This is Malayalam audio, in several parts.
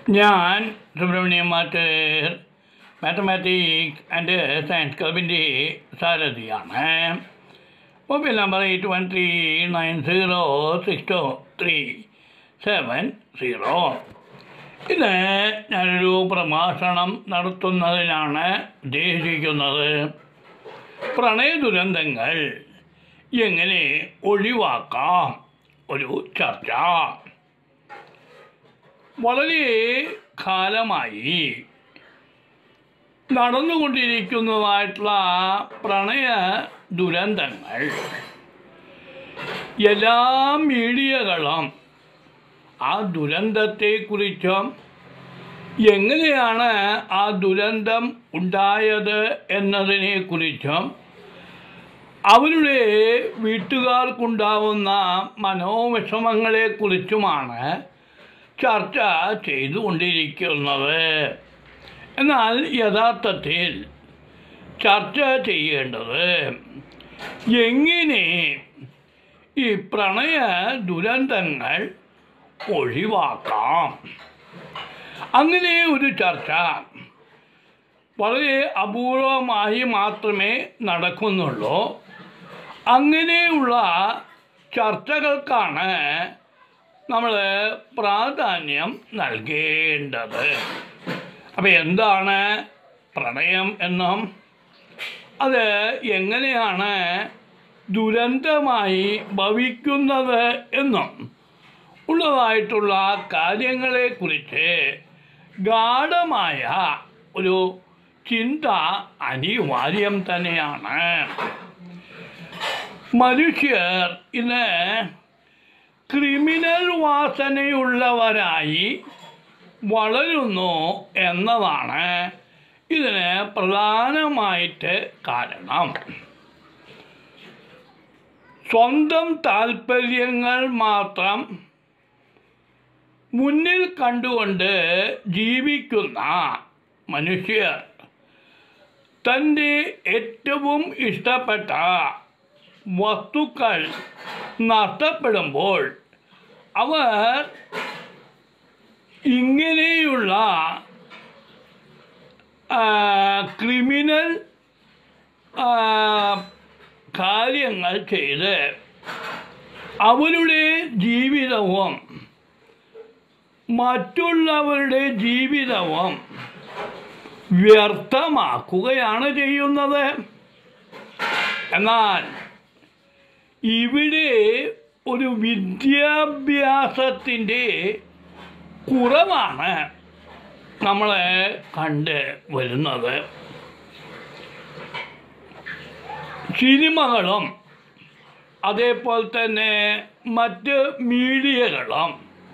ഞാൻ Subramanyam matter mathematics and science ക്ലബിൻ്റെ സാരഥിയാണ് mobile number eight one three nine zero six two three seven zero ഇന്ന് ഞാനൊരു പ്രഭാഷണം നടത്തുന്നതിനാണ് ഉദ്ദേശിക്കുന്നത് പ്രണയ ദുരന്തങ്ങൾ എങ്ങനെ ഒഴിവാക്കാം ഒരു ചർച്ച വളരെ കാലമായി നടന്നുകൊണ്ടിരിക്കുന്നതായിട്ടുള്ള പ്രണയ ദുരന്തങ്ങൾ എല്ലാ മീഡിയകളും ആ ദുരന്തത്തെക്കുറിച്ചും എങ്ങനെയാണ് ആ ദുരന്തം ഉണ്ടായത് എന്നതിനെക്കുറിച്ചും അവരുടെ വീട്ടുകാർക്കുണ്ടാവുന്ന മനോവിഷമങ്ങളെക്കുറിച്ചുമാണ് ചർച്ച ചെയ്തുകൊണ്ടിരിക്കുന്നത് എന്നാൽ യഥാർത്ഥത്തിൽ ചർച്ച ചെയ്യേണ്ടത് എങ്ങനെ ഈ പ്രണയ ദുരന്തങ്ങൾ ഒഴിവാക്കാം അങ്ങനെ ഒരു ചർച്ച വളരെ അപൂർവമായി മാത്രമേ നടക്കുന്നുള്ളൂ അങ്ങനെയുള്ള ചർച്ചകൾക്കാണ് നമ്മൾ പ്രാധാന്യം നൽകേണ്ടത് അപ്പോൾ എന്താണ് പ്രണയം എന്നും അത് എങ്ങനെയാണ് ദുരന്തമായി ഭവിക്കുന്നത് എന്നും ഉള്ളതായിട്ടുള്ള കാര്യങ്ങളെക്കുറിച്ച് ഗാഠമായ ഒരു ചിന്ത അനിവാര്യം തന്നെയാണ് മനുഷ്യർ ഇന്ന് ക്രിമിനൽ വാസനയുള്ളവരായി വളരുന്നു എന്നതാണ് ഇതിന് പ്രധാനമായിട്ട് കാരണം സ്വന്തം താല്പര്യങ്ങൾ മാത്രം മുന്നിൽ കണ്ടുകൊണ്ട് ജീവിക്കുന്ന മനുഷ്യർ തൻ്റെ ഏറ്റവും ഇഷ്ടപ്പെട്ട വസ്തുക്കൾ നഷ്ടപ്പെടുമ്പോൾ അവർ ഇങ്ങനെയുള്ള ആ, ക്രിമിനൽ ആ, കാര്യങ്ങൾ ചെയ്ത് അവരുടെ ജീവിതവും മറ്റുള്ളവരുടെ ജീവിതവും വ്യർത്ഥമാക്കുകയാണ് ചെയ്യുന്നത് എന്നാൽ ഇവിടെ ഒരു വിദ്യാഭ്യാസത്തിൻ്റെ കുറവാണ് നമ്മൾ കണ്ട് വരുന്നത് സിനിമകളും അതേപോലെ തന്നെ മറ്റ് മീഡിയകളും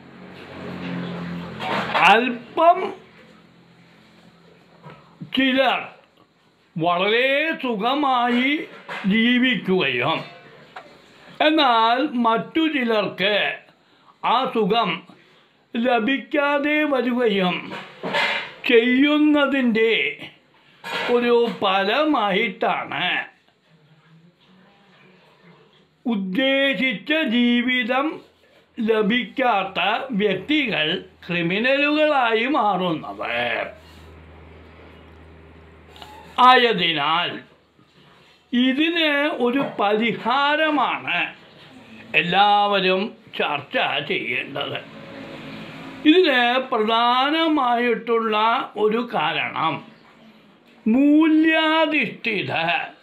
അല്പം ചിലർ വളരെ സുഖമായി ജീവിക്കുകയും എന്നാൽ മറ്റു ചിലർക്ക് ആ സുഖം ലഭിക്കാതെ വരികയും ചെയ്യുന്നതിൻ്റെ ഒരു ഫലമായിട്ടാണ് ഉദ്ദേശിച്ച ജീവിതം ലഭിക്കാത്ത വ്യക്തികൾ ക്രിമിനലുകളായി മാറുന്നത് ആയതിനാൽ ഇതിന് ഒരു പരിഹാരമാണ് എല്ലാവരും ചർച്ച ചെയ്യേണ്ടത് ഇതിന് പ്രധാനമായിട്ടുള്ള ഒരു കാരണം മൂല്യാധിഷ്ഠിത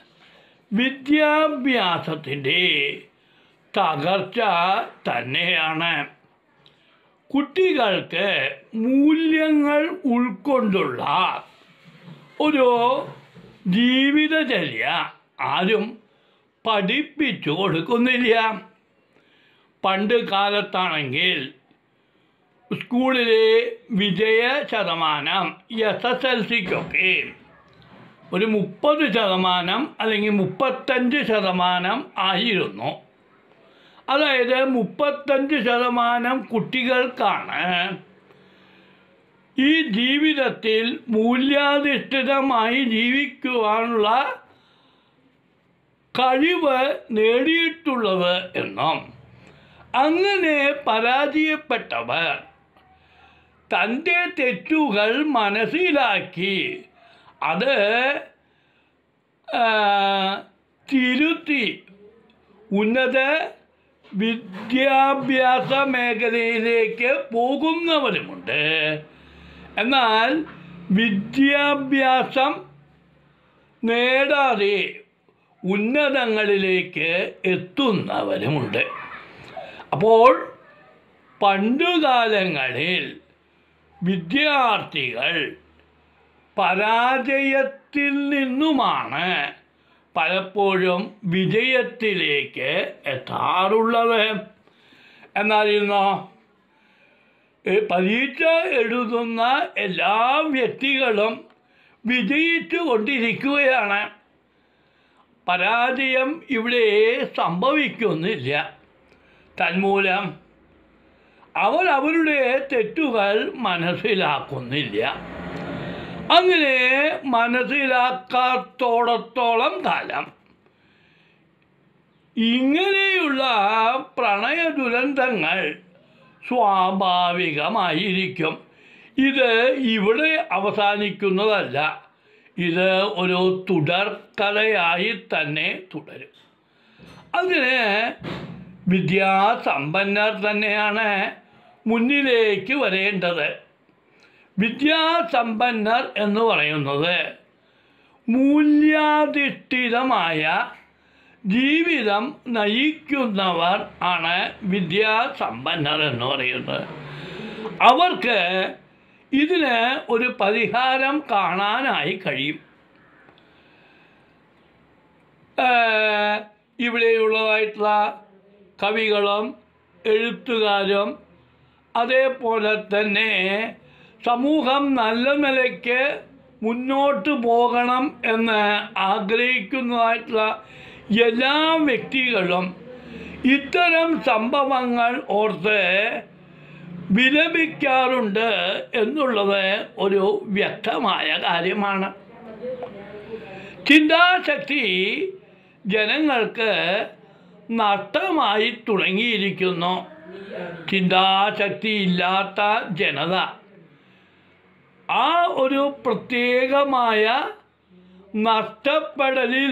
വിദ്യാഭ്യാസത്തിൻ്റെ തകർച്ച തന്നെയാണ് കുട്ടികൾക്ക് മൂല്യങ്ങൾ ഉൾക്കൊണ്ടുള്ള ഒരു ജീവിതചര്യ ആരും പഠിപ്പിച്ചു കൊടുക്കുന്നില്ല പണ്ട് കാലത്താണെങ്കിൽ സ്കൂളിലെ വിജയ ശതമാനം എസ് എസ് എൽ സിക്കൊക്കെ ഒരു മുപ്പത് ശതമാനം അല്ലെങ്കിൽ മുപ്പത്തഞ്ച് ശതമാനം ആയിരുന്നു അതായത് മുപ്പത്തഞ്ച് ശതമാനം കുട്ടികൾക്കാണ് ഈ ജീവിതത്തിൽ മൂല്യാധിഷ്ഠിതമായി ജീവിക്കുവാനുള്ള കഴിവ് നേടിയിട്ടുള്ളത് എന്നും അങ്ങനെ പരാജയപ്പെട്ടവർ തൻ്റെ തെറ്റുകൾ മനസ്സിലാക്കി അത് ആ, തിരുത്തി ഉന്നത വിദ്യാഭ്യാസ മേഖലയിലേക്ക് പോകുന്നവരുമുണ്ട് എന്നാൽ വിദ്യാഭ്യാസം നേടാതെ ഉന്നതങ്ങളിലേക്ക് എത്തുന്നവരുമുണ്ട് അപ്പോൾ പണ്ടുകാലങ്ങളിൽ വിദ്യാർത്ഥികൾ പരാജയത്തിൽ നിന്നുമാണ് പലപ്പോഴും വിജയത്തിലേക്ക് എത്താറുള്ളത് എന്നാൽ ഇന്നോ ഏ, പരീക്ഷ എഴുതുന്ന എല്ലാ വ്യക്തികളും വിജയിച്ചു കൊണ്ടിരിക്കുകയാണ് പരാജയം ഇവിടെ സംഭവിക്കുന്നില്ല തന്മൂലം അവർ അവരുടെ തെറ്റുകൾ മനസ്സിലാക്കുന്നില്ല അങ്ങനെ മനസ്സിലാക്കാത്തോടത്തോളം കാലം ഇങ്ങനെയുള്ള പ്രണയ ദുരന്തങ്ങൾ സ്വാഭാവികമായിരിക്കും ഇത് ഇവിടെ അവസാനിക്കുന്നതല്ല ഇത് ഒരു തുടർക്കഥയായി തന്നെ തുടരും അതിന് വിദ്യാസമ്പന്നർ തന്നെയാണ് മുന്നിലേക്ക് വരേണ്ടത് വിദ്യാസമ്പന്നർ എന്ന് പറയുന്നത് മൂല്യാധിഷ്ഠിതമായ ജീവിതം നയിക്കുന്നവർ ആണ് വിദ്യാസമ്പന്നർ എന്ന് പറയുന്നത് അവർക്ക് ഇതിന് ഒരു പരിഹാരം കാണാനായി കഴിയും ഏഹ് ഇവിടെയുള്ളതായിട്ടുള്ള കവികളും എഴുത്തുകാരും അതേപോലെ തന്നെ സമൂഹം നല്ല നിലയ്ക്ക് മുന്നോട്ട് പോകണം എന്ന് ആഗ്രഹിക്കുന്നതായിട്ടുള്ള എല്ലാ വ്യക്തികളും ഇത്തരം സംഭവങ്ങൾ ഓർത്ത് വിലപിക്കാറുണ്ട് എന്നുള്ളത് ഒരു വ്യക്തമായ കാര്യമാണ് ചിന്താശക്തി ജനങ്ങൾക്ക് നഷ്ടമായി തുടങ്ങിയിരിക്കുന്നു ചിന്താശക്തി ഇല്ലാത്ത ജനത ആ ഒരു പ്രത്യേകമായ നഷ്ടപ്പെടലിൽ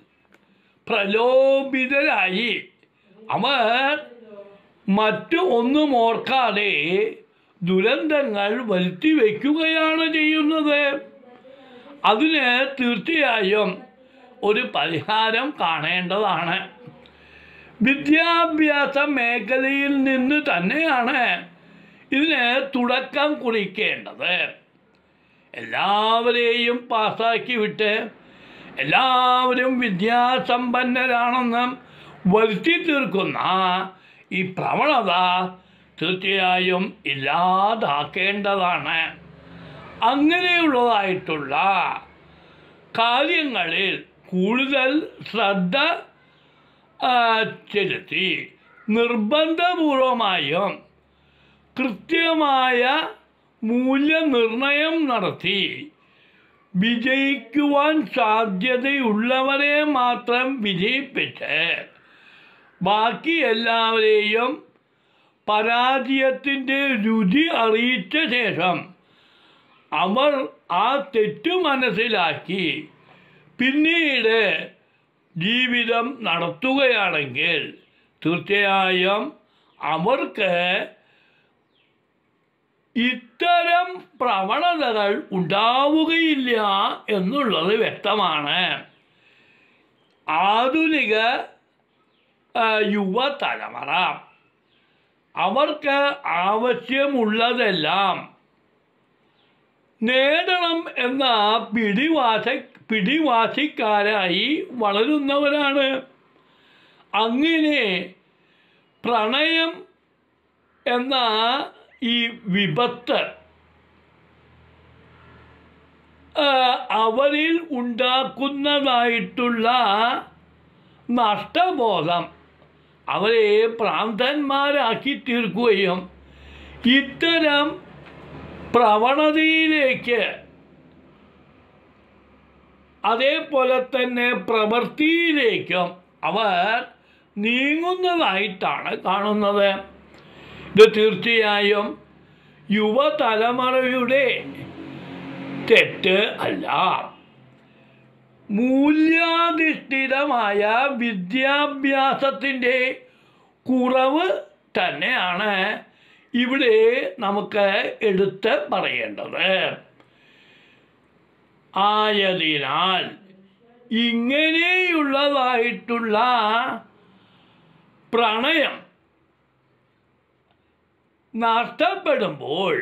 പ്രലോഭിതരായി അവർ മറ്റു ഒന്നും ഓർക്കാതെ ദുരന്തങ്ങൾ വരുത്തി വയ്ക്കുകയാണ് ചെയ്യുന്നത് അതിന് തീർച്ചയായും ഒരു പരിഹാരം കാണേണ്ടതാണ് വിദ്യാഭ്യാസ മേഖലയിൽ നിന്ന് തന്നെയാണ് ഇതിന് തുടക്കം കുറിക്കേണ്ടത് എല്ലാവരെയും പാസ്സാക്കി വിട്ട് എല്ലാവരും വിദ്യാസമ്പന്നരാണെന്ന് വരുത്തി തീർക്കുന്ന ഈ പ്രവണത തീർച്ചയായും ഇല്ലാതാക്കേണ്ടതാണ് അങ്ങനെയുള്ളതായിട്ടുള്ള കാര്യങ്ങളിൽ കൂടുതൽ ശ്രദ്ധ ആ, ചെലുത്തി നിർബന്ധപൂർവമായും കൃത്യമായ മൂല്യനിർണയം നടത്തി വിജയിക്കുവാൻ സാധ്യതയുള്ളവരെ മാത്രം വിജയിപ്പിച്ച് ബാക്കി എല്ലാവരെയും പരാജയത്തിൻ്റെ രുചി അറിയിച്ച ശേഷം അവർ ആ തെറ്റു മനസ്സിലാക്കി പിന്നീട് ജീവിതം നടത്തുകയാണെങ്കിൽ തീർച്ചയായും അവർക്ക് ഇത്തരം പ്രവണതകൾ ഉണ്ടാവുകയില്ല എന്നുള്ളത് വ്യക്തമാണ് ആധുനിക ആ, യുവതലമുറ അവർക്ക് ആവശ്യമുള്ളതെല്ലാം നേടണം എന്ന പിടിവാശ പിടിവാശിക്കാരായി വളരുന്നവരാണ് അങ്ങനെ പ്രണയം എന്ന ഈ വിപത്ത് ആ, അവരിൽ ഉണ്ടാക്കുന്നതായിട്ടുള്ള നഷ്ടബോധം അവരെ പ്രാന്തന്മാരാക്കി തീർക്കുകയും ഇത്തരം പ്രവണതയിലേക്ക് അതേപോലെ തന്നെ പ്രവൃത്തിയിലേക്കും അവർ നീങ്ങുന്നതായിട്ടാണ് കാണുന്നത് ഇത് തീർച്ചയായും യുവതലമുറയുടെ തെറ്റ് അല്ല മൂല്യാധിഷ്ഠിതമായ വിദ്യാഭ്യാസത്തിൻ്റെ കുറവ് തന്നെയാണ് ഇവിടെ നമുക്ക് എടുത്ത് പറയേണ്ടത് ആയതിനാൽ ഇങ്ങനെയുള്ളതായിട്ടുള്ള പ്രണയം നഷ്ടപ്പെടുമ്പോൾ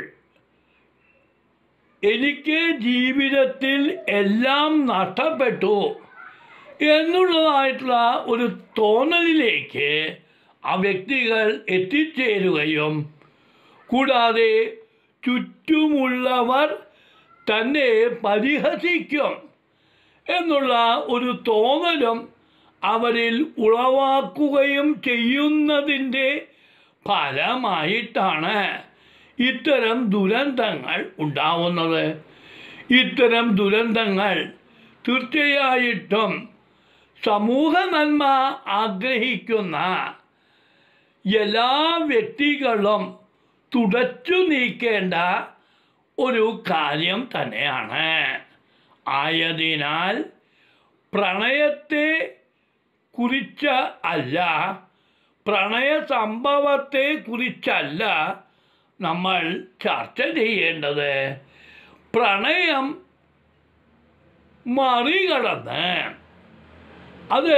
എനിക്ക് ജീവിതത്തിൽ എല്ലാം നഷ്ടപ്പെട്ടു എന്നുള്ളതായിട്ടുള്ള ഒരു തോന്നലിലേക്ക് ആ വ്യക്തികൾ എത്തിച്ചേരുകയും കൂടാതെ ചുറ്റുമുള്ളവർ തന്നെ പരിഹസിക്കും എന്നുള്ള ഒരു തോന്നലും അവരിൽ ഉളവാക്കുകയും ചെയ്യുന്നതിൻ്റെ ഫലമായിട്ടാണ് ഇത്തരം ദുരന്തങ്ങൾ ഉണ്ടാവുന്നത് ഇത്തരം ദുരന്തങ്ങൾ തീർച്ചയായിട്ടും സമൂഹ നന്മ ആഗ്രഹിക്കുന്ന എല്ലാ വ്യക്തികളും തുടച്ചു നീക്കേണ്ട ഒരു കാര്യം തന്നെയാണ് ആയതിനാൽ പ്രണയത്തെ കുറിച്ച അല്ല പ്രണയ സംഭവത്തെ കുറിച്ചല്ല നമ്മൾ ചർച്ച ചെയ്യേണ്ടത് പ്രണയം മറികടന്ന് അത്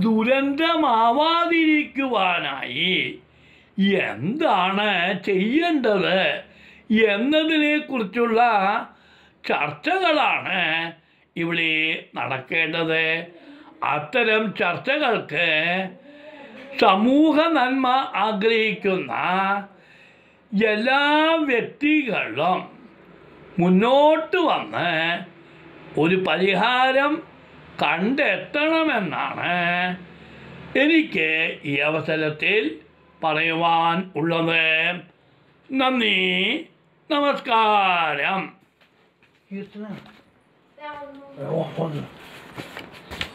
ദുരന്തമാവാതിരിക്കുവാനായി എന്താണ് ചെയ്യേണ്ടത് എന്നതിനെക്കുറിച്ചുള്ള ചർച്ചകളാണ് ഇവിടെ നടക്കേണ്ടത് അത്തരം ചർച്ചകൾക്ക് സമൂഹ നന്മ ആഗ്രഹിക്കുന്ന എല്ലാ വ്യക്തികളും മുന്നോട്ട് വന്ന് ഒരു പരിഹാരം കണ്ടെത്തണമെന്നാണ് എനിക്ക് ഈ അവസരത്തിൽ പറയുവാൻ ഉള്ളത് നന്ദി നമസ്കാരം കീർത്തന ഇതാവുന്നു ഓ, ഒന്ന്.